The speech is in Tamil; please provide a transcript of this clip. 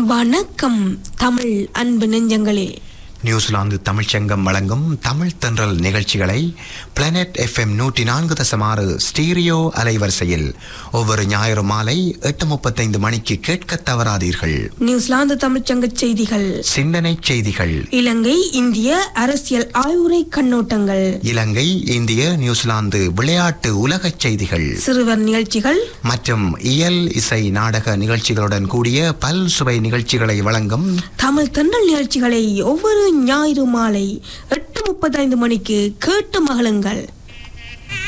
வணக்கம் தமிழ் அன்பு நெஞ்சங்களே நியூசிலாந்து தமிழ்ச்சங்கம் வழங்கும் தமிழ் தென்றல் நிகழ்ச்சிகளை பிளானட் எஃப்எம் நூற்றி நான்கு தசமாறு ஸ்டீரியோ அலைவரிசையில் ஒவ்வொரு ஞாயிறு மாலை எட்டு முப்பத்தைந்து மணிக்கு கேட்க தவறாதீர்கள் நியூசிலாந்து தமிழ்ச்சங்க செய்திகள் சிந்தனை செய்திகள் இலங்கை இந்திய அரசியல் ஆய்வுரை கண்ணோட்டங்கள் இலங்கை இந்திய நியூசிலாந்து விளையாட்டு உலகச் செய்திகள் சிறுவர் நிகழ்ச்சிகள் மற்றும் இயல் இசை நாடக நிகழ்ச்சிகளுடன் கூடிய பல் சுவை நிகழ்ச்சிகளை வழங்கும் தமிழ் தென்றல் நிகழ்ச்சிகளை ஒவ்வொரு ஞாயிறு மாலை எட்டு முப்பத்தைந்து மணிக்கு கேட்டு மகளுங்கள்